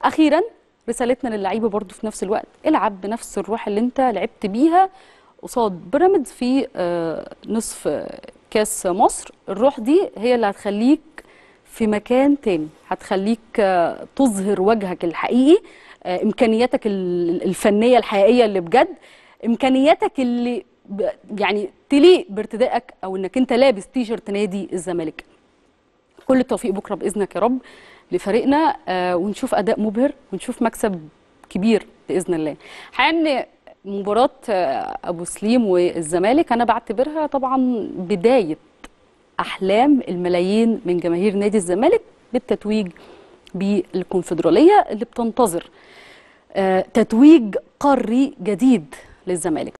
اخيرا رسالتنا للعيبه برضو في نفس الوقت العب بنفس الروح اللي انت لعبت بيها قصاد بيراميدز في آه، نصف آه، كاس مصر الروح دي هي اللي هتخليك في مكان تاني هتخليك آه، تظهر وجهك الحقيقي آه، امكانياتك ال- الفنيه الحقيقيه اللي بجد امكانياتك اللي ب- يعني تليق بارتدائك او انك انت لابس تيشرت نادي الزمالك كل التوفيق بكره باذنك يا رب لفريقنا آه، ونشوف اداء مبهر ونشوف مكسب كبير باذن الله حقيقة ان مباراه آه، ابو سليم والزمالك انا بعتبرها طبعا بدايه احلام الملايين من جماهير نادي الزمالك بالتتويج بالكونفدراليه اللي بتنتظر آه، تتويج قاري جديد للزمالك